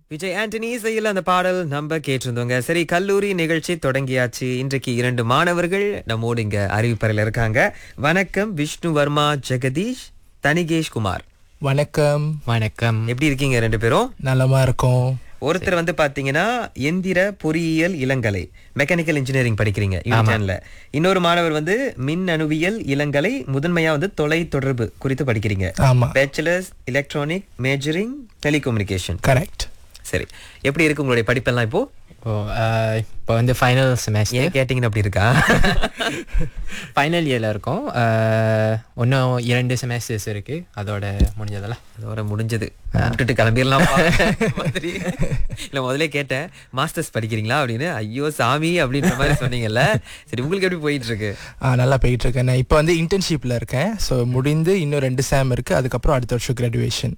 விஜய் ஆண்டனி இசையில் அந்த பாடல் நம்ம கேட்டிருந்தோங்க சரி கல்லூரி நிகழ்ச்சி தொடங்கியாச்சு இன்றைக்கு இரண்டு மாணவர்கள் நம்மோடு இங்க அறிவிப்பறையில் இருக்காங்க வணக்கம் விஷ்ணு வர்மா ஜெகதீஷ் தனிகேஷ் குமார் வணக்கம் வணக்கம் எப்படி இருக்கீங்க ரெண்டு பேரும் நலமா இருக்கோம் ஒருத்தர் வந்து பாத்தீங்கன்னா எந்திர பொறியியல் இளங்கலை மெக்கானிக்கல் இன்ஜினியரிங் படிக்கிறீங்க யூனிடன்ல இன்னொரு மாணவர் வந்து மின் அணுவியல் இளங்கலை முதன்மையா வந்து தொலை தொடர்பு குறித்து படிக்கிறீங்க ஆமா bachelors electronic majoring telecommunication correct சரி எப்படி இருக்கு உங்களுடைய படிப்பெல்லாம் இப்போ ஓ இப்போ வந்து ஃபைனல் செமஸ்டர் ஏன் கேட்டீங்கன்னு அப்படி இருக்கா ஃபைனல் இயரில் இருக்கோம் இன்னும் இரண்டு செமஸ்டர்ஸ் இருக்கு அதோட முடிஞ்சதெல்லாம் அதோட முடிஞ்சது விட்டுட்டு கிளம்பிடலாம் மாதிரி இல்ல முதல்ல கேட்டேன் மாஸ்டர்ஸ் படிக்கிறீங்களா அப்படின்னு ஐயோ சாமி அப்படின்ற மாதிரி சொன்னீங்கல்ல சரி உங்களுக்கு எப்படி போயிட்டு இருக்கு ஆ நல்லா போயிட்டு இருக்கேன் நான் இப்போ வந்து இன்டர்ன்ஷிப்ல இருக்கேன் ஸோ முடிந்து இன்னும் ரெண்டு சேம் இருக்கு அதுக்கப்புறம் அடுத்த வருஷம் கிராஜுவேஷன்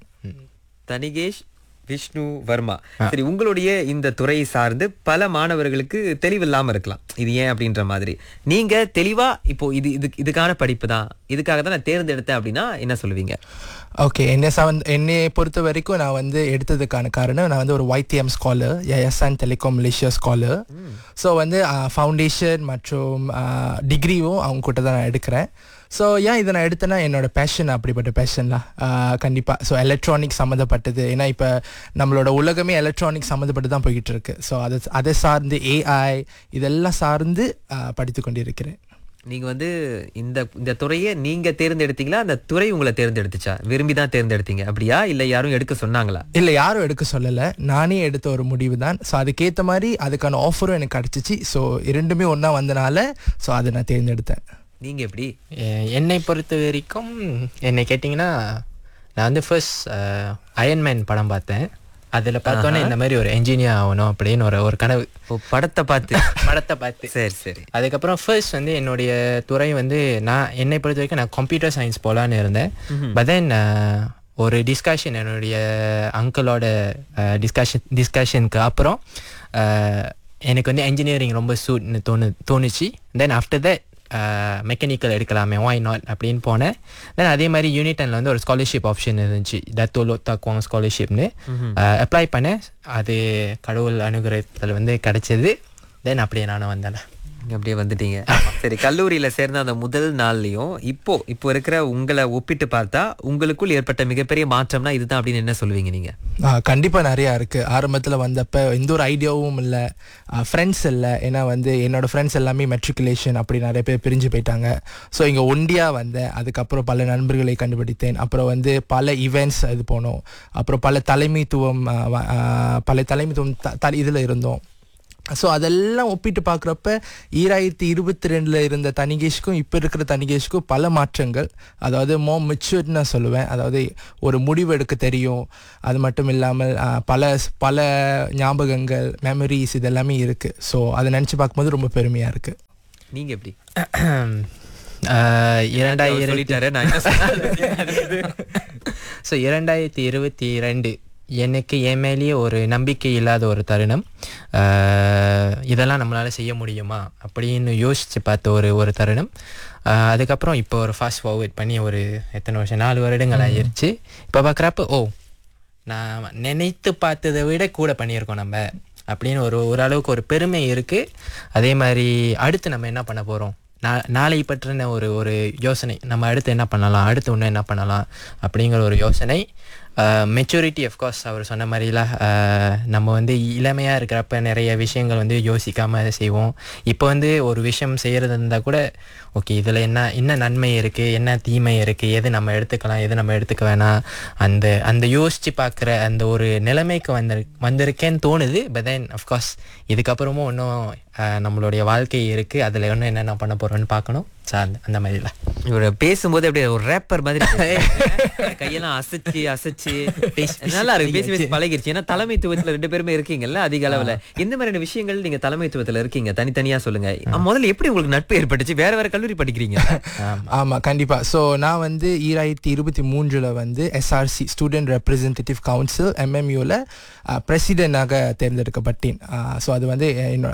தனிகேஷ் விஷ்ணு வர்மா சரி உங்களுடைய இந்த துறையை சார்ந்து பல மாணவர்களுக்கு தெளிவில்லாம இருக்கலாம் இது ஏன் அப்படின்ற மாதிரி நீங்க தெளிவா இப்போ இது இது இதுக்கான படிப்பு தான் இதுக்காக தான் நான் தேர்ந்தெடுத்தேன் அப்படின்னா என்ன சொல்லுவீங்க ஓகே என்னை சவந் என்னை பொறுத்த வரைக்கும் நான் வந்து எடுத்ததுக்கான காரணம் நான் வந்து ஒரு YTM scholar SN telecom Malaysia scholar so வந்து ஃபவுண்டேஷன் மற்றும் டிகிரியும் அவங்க கிட்ட தான் நான் எடுக்கிறேன் ஸோ ஏன் இதை நான் எடுத்தேன்னா என்னோட பேஷன் அப்படிப்பட்ட பேஷன்லாம் கண்டிப்பாக ஸோ எலக்ட்ரானிக் சம்மந்தப்பட்டது ஏன்னா இப்போ நம்மளோட உலகமே எலக்ட்ரானிக் சம்மந்தப்பட்டு தான் போய்கிட்டு இருக்கு ஸோ அதை அதை சார்ந்து ஏஐ இதெல்லாம் சார்ந்து ஆஹ் படித்து கொண்டிருக்கிறேன் நீங்க வந்து இந்த இந்த துறையை நீங்க தேர்ந்தெடுத்தீங்களா அந்த துறை உங்களை தேர்ந்தெடுத்துச்சா விரும்பி தான் தேர்ந்தெடுத்தீங்க அப்படியா இல்ல யாரும் எடுக்க சொன்னாங்களா இல்லை யாரும் எடுக்க சொல்லலை நானே எடுத்த ஒரு முடிவு தான் ஸோ அதுக்கேற்ற மாதிரி அதுக்கான ஆஃபரும் எனக்கு கிடச்சிச்சு ஸோ இரண்டுமே ஒன்றா வந்தனால ஸோ அதை நான் தேர்ந்தெடுத்தேன் நீங்க எப்படி எ- என்னை பொறுத்த வரைக்கும் என்னை கேட்டிங்கன்னா நான் வந்து ஃபர்ஸ்ட் அயன்மேன் படம் பார்த்தேன் அதில் பார்த்தோன்னே இந்த மாதிரி ஒரு என்ஜினியர் ஆகணும் அப்படின்னு ஒரு ஒரு கனவு ஓ, படத்தை பார்த்து படத்தை பார்த்து சரி சரி அதுக்கப்புறம் ஃபர்ஸ்ட் வந்து என்னுடைய துறை வந்து நான் என்னை பொறுத்த வரைக்கும் நான் கம்ப்யூட்டர் சயின்ஸ் போகலான்னு இருந்தேன் பட் தென் ஒரு டிஸ்கஷன் என்னுடைய அங்கிளோட டிஸ்கஷன் டிஸ்கஷனுக்கு அப்புறம் அஹ், எனக்கு வந்து என்ஜினியரிங் ரொம்ப சூட்னு தோணு தோணுச்சு தென் ஆஃப்டர் தட் மெக்கானிக்கல் எடுக்கலாமே வாய் நாட் அப்படின்னு போனேன் தென் அதே மாதிரி யூனிட்டனில் வந்து ஒரு ஸ்காலர்ஷிப் ஆப்ஷன் இருந்துச்சு தத்தோலோ தாக்குவாங்க ஸ்காலர்ஷிப்னு அப்ளை பண்ணேன் அது கடவுள் அனுகிரகத்தில் வந்து கிடைச்சது தென் அப்படியே நானும் வந்தேன் நீங்க அப்படியே வந்துட்டீங்க சரி கல்லூரியில சேர்ந்த அந்த முதல் நாள்லயும் இப்போ இப்போ இருக்கிற உங்களை ஒப்பிட்டு பார்த்தா உங்களுக்குள் ஏற்பட்ட மிகப்பெரிய மாற்றம்னா இதுதான் அப்படின்னு என்ன சொல்லுவீங்க நீங்க கண்டிப்பாக நிறையா இருக்குது ஆரம்பத்தில் வந்தப்போ எந்த ஒரு ஐடியாவும் இல்லை ஃப்ரெண்ட்ஸ் இல்லை ஏன்னா வந்து என்னோட ஃப்ரெண்ட்ஸ் எல்லாமே மெட்ரிகுலேஷன் அப்படி நிறைய பேர் பிரிஞ்சு போயிட்டாங்க ஸோ இங்கே ஒண்டியாக வந்தேன் அதுக்கப்புறம் பல நண்பர்களை கண்டுபிடித்தேன் அப்புறம் வந்து பல ஈவெண்ட்ஸ் இது போனோம் அப்புறம் பல தலைமைத்துவம் ஆ, வ- ஆ, பல தலைமைத்துவம் த த இதில் இருந்தோம் ஸோ அதெல்லாம் ஒப்பிட்டு பார்க்குறப்ப ஈராயிரத்தி இருபத்தி ரெண்டில் இருந்த தனிகேஷ்க்கும் இப்போ இருக்கிற தனிகேஷ்க்கும் பல மாற்றங்கள் அதாவது மோ மெச்சூர்னு நான் சொல்லுவேன் அதாவது ஒரு முடிவு எடுக்க தெரியும் அது மட்டும் இல்லாமல் ஆ, பல பல ஞாபகங்கள் மெமரிஸ் இதெல்லாமே இருக்குது ஸோ அதை நினச்சி பார்க்கும்போது ரொம்ப பெருமையாக இருக்குது நீங்க எப்படி ஆஹ் இரண்டாயிரம் அவர் சொல்லிட்டாரு நான் என்ன சொல்றது? ஸோ இரண்டாயிரத்தி இருபத்தி ரெண்டு எனக்கு என் மேலேயே ஒரு நம்பிக்கை இல்லாத ஒரு தருணம் ஆஹ் இதெல்லாம் நம்மளால் செய்ய முடியுமா அப்படின்னு யோசித்து பார்த்த ஒரு ஒரு தருணம் ஆஹ் அதுக்கப்புறம் இப்போ ஒரு ஃபாஸ்ட் ஃபார்வர்ட் பண்ணி ஒரு எத்தனை வருஷம் நாலு வருடங்கள் ஆயிருச்சு இப்போ பார்க்குறப்ப ஓ நான் நினைத்து பார்த்ததை விட கூட பண்ணியிருக்கோம் நம்ம அப்படின்னு ஒரு ஓரளவுக்கு ஒரு பெருமை இருக்குது அதே மாதிரி அடுத்து நம்ம என்ன பண்ண போகிறோம் நா நாளை பற்றின ஒரு ஒரு யோசனை நம்ம அடுத்து என்ன பண்ணலாம் அடுத்து இன்னும் என்ன பண்ணலாம் அப்படிங்கிற ஒரு யோசனை மெச்சூரிட்டி கோர்ஸ் அவர் சொன்ன மாதிரிலாம் ஆஹ் நம்ம வந்து இளமையாக இருக்கிறப்ப நிறைய விஷயங்கள் வந்து யோசிக்காமல் அதை செய்வோம் இப்போ வந்து ஒரு விஷயம் செய்கிறது இருந்தால் கூட ஓகே இதில் என்ன என்ன நன்மை இருக்குது என்ன தீமை இருக்குது எது நம்ம எடுத்துக்கலாம் எது நம்ம எடுத்துக்க வேணாம் அந்த அந்த யோசித்து பார்க்குற அந்த ஒரு நிலைமைக்கு வந்திரு வந்திருக்கேன்னு தோணுது பட் தென் அஃப்கோர்ஸ் இதுக்கப்புறமும் இன்னும் ஆஹ் நம்மளுடைய வாழ்க்கை இருக்குது அதில் இன்னும் என்னென்ன பண்ண போகிறோன்னு பார்க்கணும் ஸோ அந்த அந்த மாதிரிலாம் இவர் பேசும்போது அப்படியே ஒரு ரேப்பர் மாதிரி கையெல்லாம் அசைச்சு அசைச்சு நல்லா இருக்கு பேசி பேசி பழகிருச்சு ஏன்னா தலைமைத்துவத்துல ரெண்டு பேருமே இருக்கீங்கல்ல அதிக அளவுல எந்த மாதிரியான விஷயங்கள் நீங்க தலைமைத்துவத்துல இருக்கீங்க தனித்தனியா சொல்லுங்க அ, முதல்ல எப்படி உங்களுக்கு நட்பு ஏற்பட்டுச்சு வேற வேற கல்லூரி படிக்கிறீங்க ஆமாம் கண்டிப்பாக ஸோ நான் வந்து ஈராயிரத்தி இருபத்தி மூன்றில் வந்து எஸ்ஆர்சி ஸ்டூடெண்ட் ரெப்ரசன்டேட்டிவ் கவுன்சில் எம்எம்யூவில் பிரசிடென்டாக தேர்ந்தெடுக்கப்பட்டேன் ஸோ அது வந்து என்னோட நைன்டீன்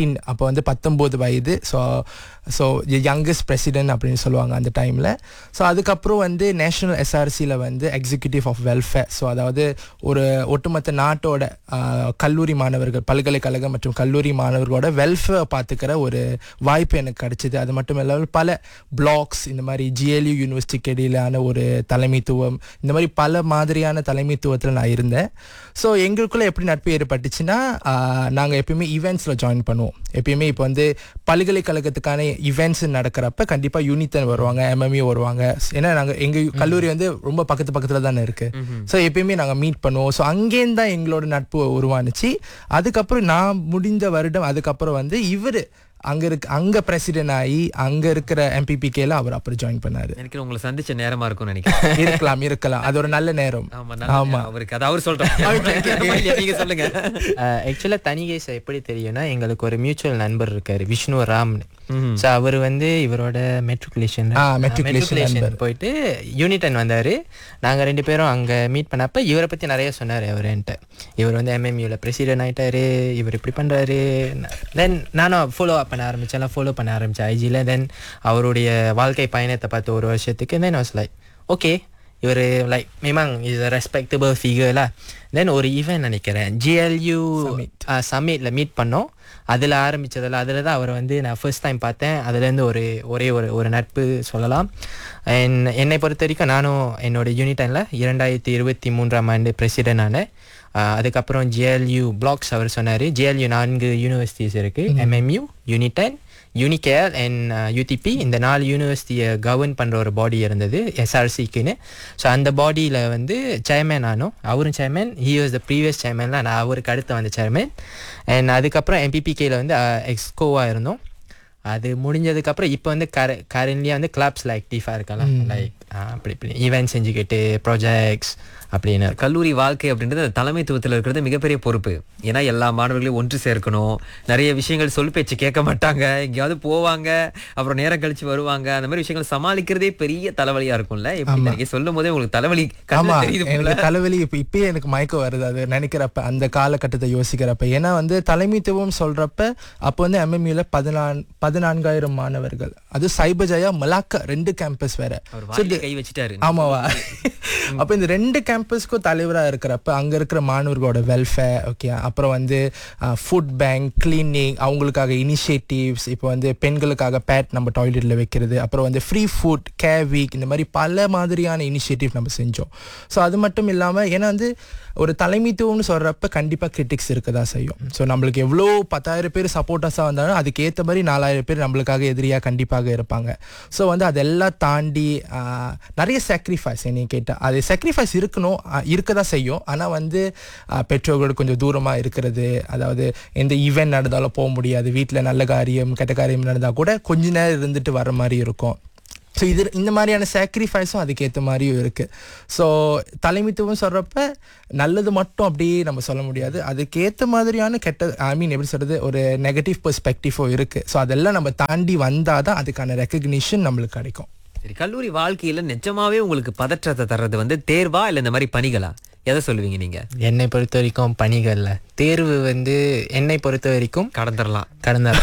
நைன்டீன் அப்போ வந்து பத்தொம்போது வயது ஸோ ஸோ யங்கஸ்ட் பிரசிடென்ட் அப்படின்னு சொல்லுவாங்க அந்த டைமில் ஸோ அதுக்கப்புறம் வந்து நேஷனல் எஸ்ஆர்சியில் வந்து எக்ஸிக்யூட்டிவ் ஆஃப் வெல்ஃபேர் ஸோ அதாவது ஒரு ஒட்டுமொத்த நாட்டோட ஆஹ், கல்லூரி மாணவர்கள் பல்கலைக்கழகம் மற்றும் கல்லூரி மாணவர்களோட வெல்ஃபேர் பார்த்துக்கிற ஒரு வாய்ப்பு எனக்கு கிடைச்சிது அது மட்டும் இல்லாமல் பல பிளாக்ஸ் இந்த மாதிரி ஜிஎல்யூ யூனிவர்சிட்டிக்கு இடையிலான ஒரு தலைமைத்துவம் இந்த மாதிரி பல மாதிரியான தலைமைத்துவத்தில் நான் இருந்தேன் ஸோ எங்களுக்குள்ள எப்படி நட்பு ஏற்பட்டுச்சுன்னா நாங்கள் எப்பயுமே ஈவெண்ட்ஸில் ஜாயின் பண்ணுவோம் எப்பயுமே இப்போ வந்து பல்கலைக்கழகத்துக்கான ஈவெண்ட்ஸ் நடக்கிறப்ப கண்டிப்பாக யூனித்தன் வருவாங்க எம்எம்யூ வருவாங்க ஏன்னா நாங்கள் எங்கள் கல்லூரி வந்து ரொம்ப பக்கத்து பக்கத்தில் தானே இருக்கு ஸோ எப்பயுமே நாங்கள் மீட் பண்ணுவோம் ஸோ அங்கேருந்து தான் எங்களோட நட்பு உருவானுச்சு அதுக்கப்புறம் நான் முடிந்த வருடம் அதுக்கப்புறம் வந்து இவர் அங்கே இருக்க அங்கே பிரசிடென்ட் ஆகி அங்கே இருக்கிற எம்பிபிகேல அவர் அப்புறம் ஜாயின் பண்ணாரு எனக்கு உங்களை சந்திச்ச நேரமா இருக்கும்னு நினைக்கிறேன் இருக்கலாம் இருக்கலாம் அது ஒரு நல்ல நேரம் ஆமா நல்லா அவருக்கு அது அவர் சொல்றேன் நீங்க சொல்லுங்க ஆக்சுவலாக தனிகேச எப்படி தெரியும்னா எங்களுக்கு ஒரு மியூச்சுவல் நண்பர் இருக்காரு விஷ்ணு ராம்னு ஸோ அவர் வந்து இவரோட மெட்ரிகுலேஷன் ஆ, matriculation நண்பர். போயிட்டு யூனிட்டன் வந்தார் நாங்கள் ரெண்டு பேரும் அங்கே மீட் பண்ணப்ப இவரை பற்றி நிறைய சொன்னார் அவர் என்கிட்ட இவர் வந்து எம்எம்யூவில் பிரசிடென்ட் ஆயிட்டாரு இவர் இப்படி பண்ணுறாரு தென் நானும் ஃபாலோ அப் பண்ண ஆரம்பித்தேன் ஃபாலோ பண்ண ஆரம்பித்தேன் ஐஜியில் தென் அவருடைய வாழ்க்கை பயணத்தை பார்த்து ஒரு வருஷத்துக்கு தென் வாஸ் லைக் ஓகே இவர் லைக் மேமாங் இஸ் அ ரெஸ்பெக்டபிள் ஃபிகர்ல தென் ஒரு ஈவெண்ட் நினைக்கிறேன் ஜிஎல்யூ சம்மிட்டில் மீட் பண்ணோம் அதில் ஆரம்பித்ததில் அதில் தான் அவரை வந்து நான் ஃபர்ஸ்ட் டைம் பார்த்தேன் அதுலேருந்து ஒரு ஒரே ஒரு ஒரு நட்பு சொல்லலாம் அண்ட் என்னை பொறுத்த வரைக்கும் நானும் என்னோட யூனிட்டனில் இரண்டாயிரத்தி இருபத்தி மூன்றாம் ஆண்டு பிரசிடென்ட் ஆனேன் ஆஹ் அதுக்கப்புறம் ஜேஎல்யூ பிளாக்ஸ் அவர் சொன்னார் ஜேஎல்யூ நான்கு யூனிவர்சிட்டிஸ் இருக்குது எம்எம்யூ யூனிடன் யூனிகேர் அண்ட் யூடிபி இந்த நாலு யூனிவர்சிட்டியை கவர்ன் பண்ணுற ஒரு பாடி இருந்தது எஸ்ஆர்சிக்குன்னு ஸோ அந்த பாடியில் வந்து சேர்மேன் ஆனோம் அவரும் chairman he was the previous சேர்மேன்லாம் நான் அவருக்கு அடுத்து வந்த சேர்மேன் அண்ட் அதுக்கப்புறம் எம்பிபிகேயில் வந்து எக்ஸ்கோவாக இருந்தோம் அது முடிஞ்சதுக்கப்புறம் இப்போ வந்து கர கரண்ட்லியாக வந்து கிளப்ஸில் ஆக்டிவாக இருக்கலாம் லைக் அப்படி இப்படி ஈவெண்ட் செஞ்சுக்கிட்டு ப்ராஜெக்ட்ஸ் அப்படின்னு இருக்கும் கல்லூரி வாழ்க்கை அப்படின்றது அந்த தலைமைத்துவத்தில் இருக்கிறது மிகப்பெரிய பொறுப்பு ஏன்னா எல்லா மாணவர்களையும் ஒன்று சேர்க்கணும் நிறைய விஷயங்கள் சொல் பேச்சு கேட்க மாட்டாங்க எங்கேயாவது போவாங்க அப்புறம் நேரம் கழிச்சு வருவாங்க அந்த மாதிரி விஷயங்கள் சமாளிக்கிறதே பெரிய தலைவலியா இருக்கும்ல எப்படி நீங்க சொல்லும் போதே உங்களுக்கு தலைவலி ஆமா கண்ணுல தெரியுது போல. எனக்கு தலைவலி இப்ப இப்பயே எனக்கு மயக்கம் வருது அது நினைக்கிறப்ப அந்த காலகட்டத்தை யோசிக்கிறப்ப ஏன்னா வந்து தலைமைத்துவம் சொல்றப்ப அப்போ வந்து எம்எம்யூல பதினான் பதினான்காயிரம் மாணவர்கள் அது சைபஜயா மலாக்கா ரெண்டு கேம்பஸ் வேற அவர் வாயில கை வச்சுட்டாரு ஆமாவா அப்ப இந்த ரெண்டு கேம்பஸ்க்கும் தலைவரா இருக்கிறப்ப அங்க இருக்கிற மாணவர்களோட வெல்ஃபேர் ஓகே அப்புறம் வந்து ஃபுட் பேங்க் கிளீனிங் அவங்களுக்காக இனிஷியேட்டிவ்ஸ் இப்போ வந்து பெண்களுக்காக பேட் நம்ம டாய்லெட்ல வைக்கிறது அப்புறம் வந்து ஃப்ரீ ஃபுட் கேர் வீக் இந்த மாதிரி பல மாதிரியான இனிஷியேட்டிவ் நம்ம செஞ்சோம் ஸோ அது மட்டும் இல்லாம ஏன்னா வந்து ஒரு தலைமைத்துவம்னு சொல்றப்ப கண்டிப்பா கிரிட்டிக்ஸ் இருக்கதா செய்யும் ஸோ நம்மளுக்கு எவ்வளோ பத்தாயிரம் பேர் சப்போர்ட்டர்ஸாக வந்தாலும் அதுக்கு ஏற்ற மாதிரி நாலாயிரம் பேர் நம்மளுக்காக எதிரியாக கண்டிப்பாக இருப்பாங்க ஸோ வந்து அதெல்லாம் தாண்டி ஆஹ், நிறைய சாக்ரிஃபைஸ் என்னை கேட்டால் அது சாக்ரிஃபைஸ் இருக்கணும் ஆஹ், இருக்க தான் செய்யும் ஆனால் வந்து ஆஹ், பெற்றோர்களோட கொஞ்சம் தூரமாக இருக்கிறது அதாவது எந்த ஈவெண்ட் நடந்தாலும் போக முடியாது வீட்டில் நல்ல காரியம் கெட்ட காரியம் நடந்தால் கூட கொஞ்ச நேரம் இருந்துட்டு வர மாதிரி இருக்கும் ஸோ இது இந்த மாதிரியான சாக்ரிஃபைஸும் அதுக்கேற்ற மாதிரியும் இருக்குது ஸோ தலைமைத்துவம் சொல்கிறப்ப நல்லது மட்டும் அப்படியே நம்ம சொல்ல முடியாது அதுக்கேற்ற மாதிரியான கெட்ட ஐ மீன் எப்படி சொல்கிறது ஒரு நெகட்டிவ் பெர்ஸ்பெக்டிவோ இருக்குது ஸோ அதெல்லாம் நம்ம தாண்டி வந்தால் தான் அதுக்கான ரெக்கக்னிஷன் நம்மளுக்கு கிடைக்கும் சரி கல்லூரி வாழ்க்கையில நிஜமாவே உங்களுக்கு பதற்றத்தை தர்றது வந்து தேர்வா இல்ல இந்த மாதிரி பணிகளா எதை சொல்லுவீங்க நீங்க என்னை பொறுத்த வரைக்கும் பணிகளில் தேர்வு வந்து என்னை பொறுத்த வரைக்கும் கடந்துடலாம் கடந்த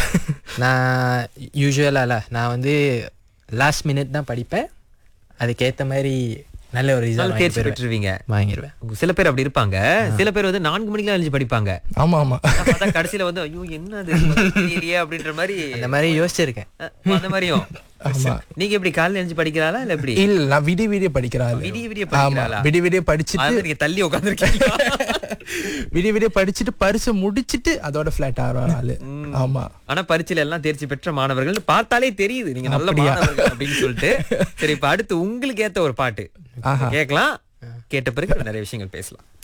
நான் யூஸ்வலாக நான் வந்து லாஸ்ட் மினிட் தான் படிப்பேன் அதுக்கேற்ற மாதிரி நல்ல ஒரு நல்ல ரிசல்ட் தேர்ச்சி பெற்றுருவீங்க வாங்கிடுவேன் சில பேர் அப்படி இருப்பாங்க சில பேர் வந்து நான்கு மணிக்கெல்லாம் எழுந்து படிப்பாங்க ஆமாம் ஆமாம் ஆனா பார்த்தா கடைசியில வந்து ஐயோ என்னது தெரியலையே அப்படின்ற மாதிரி அந்த மாதிரி யோசிச்சிருக்கேன் அஹ், அந்த மாதிரியும் ஆமாம் நீங்க எப்படி காலையில எழுந்து படிக்கிறாளா இல்ல எப்படி இல்லை நான் விடிய விடிய படிக்கிறாள் விடிய விடிய ஆமாம் படிக்கிறாளா விடிய விடிய படிச்சுட்டு அதாவது நீங்க தள்ளி உட்காந்துருக்கீங்க விடிய விடிய படிச்சுட்டு பரிசு முடிச்சிட்டு அதோட ஃப்ளாட் ஆகிற ஆள் ஆமாம் ஆனா பரீட்சையில எல்லாம் தேர்ச்சி பெற்ற மாணவர்கள் பார்த்தாலே தெரியுது நீங்க நல்ல மாணவர்கள் அப்படின்னு சொல்லிட்டு சரி இப்ப அடுத்து உங்களுக்கு ஏத்த ஒரு பாட்டு கேட்கலாம் கேட்ட பிறகு நிறைய விஷயங்கள் பேசலாம்